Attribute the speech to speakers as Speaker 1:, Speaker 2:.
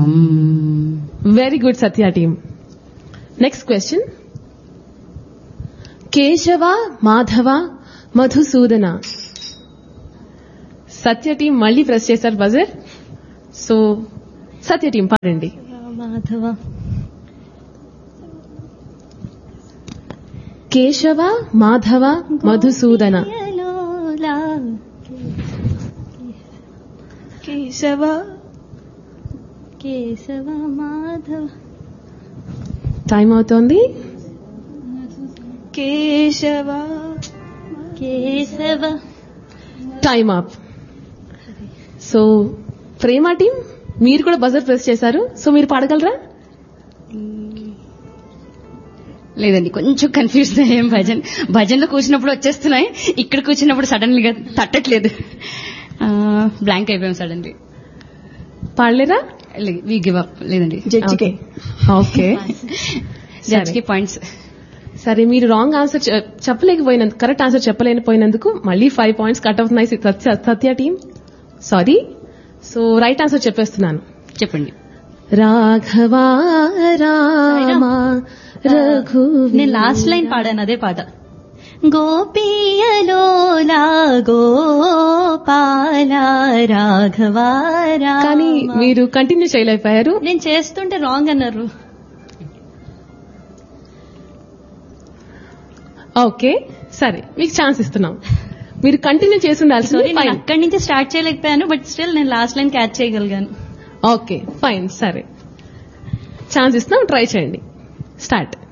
Speaker 1: రామం
Speaker 2: very good Satya team next question Keshava Madhava Madhusudana Satya team మళ్ళీ press చేశారు buzzer so Satya team పాడండి
Speaker 3: మాధవ
Speaker 2: కేశవ మాధవ మధుసూదన
Speaker 3: లోలా
Speaker 4: కేశవ
Speaker 3: కేశవ మాధవ
Speaker 2: టైం అవుతోంది
Speaker 4: Keshava
Speaker 3: Keshava
Speaker 2: time up so Prema team మీరు కూడా బజర్ ప్రెస్ చేశారు సో మీరు పాడగలరా
Speaker 1: లేదండి కొంచెం కన్ఫ్యూజ్ అయ్యాం భజన్ భజన్లో కూర్చున్నప్పుడు వచ్చేస్తున్నాయి ఇక్కడ కూర్చున్నప్పుడు సడన్ గా తట్టట్లేదు బ్లాంక్ అయిపోయాం సడన్లీ
Speaker 2: పాడలేరా
Speaker 1: వి గివ్ అప్ లేదండి
Speaker 4: జడ్జికే
Speaker 2: ఓకే
Speaker 1: జడ్జ్ కి పాయింట్స్
Speaker 2: సరే మీరు రాంగ్ ఆన్సర్ చెప్పలేకపోయినందుకు కరెక్ట్ ఆన్సర్ చెప్పలేకపోయినందుకు మళ్ళీ ఫైవ్ పాయింట్స్ కట్ అవుతున్నాయి Satya Satya team sorry so right answer చెప్పేస్తున్నాను
Speaker 1: చెప్పండి
Speaker 2: రాఘవా రామ రఘు
Speaker 3: నేను లాస్ట్ లైన్ పాడాను అదే పాట గోపియలోలా గోపాల రాఘవ రామ.
Speaker 2: కానీ మీరు కంటిన్యూ చేయలేకపోయారు
Speaker 3: నేను చేస్తుంటే రాంగ్ అన్నారు
Speaker 2: ఓకే సరే మీకు ఛాన్స్ ఇస్తున్నాం మీరు కంటిన్యూ చేసి ఉండాల్సింది
Speaker 3: సారీ నేను అక్కడి నుంచి స్టార్ట్ చేయలేకపోయాను బట్ స్టిల్ నేను లాస్ట్ లైన్ క్యాచ్ చేయగలిగాను
Speaker 2: ఓకే ఫైన్ సరే ఛాన్స్ ఇస్తున్నాం ట్రై చేయండి స్టార్ట్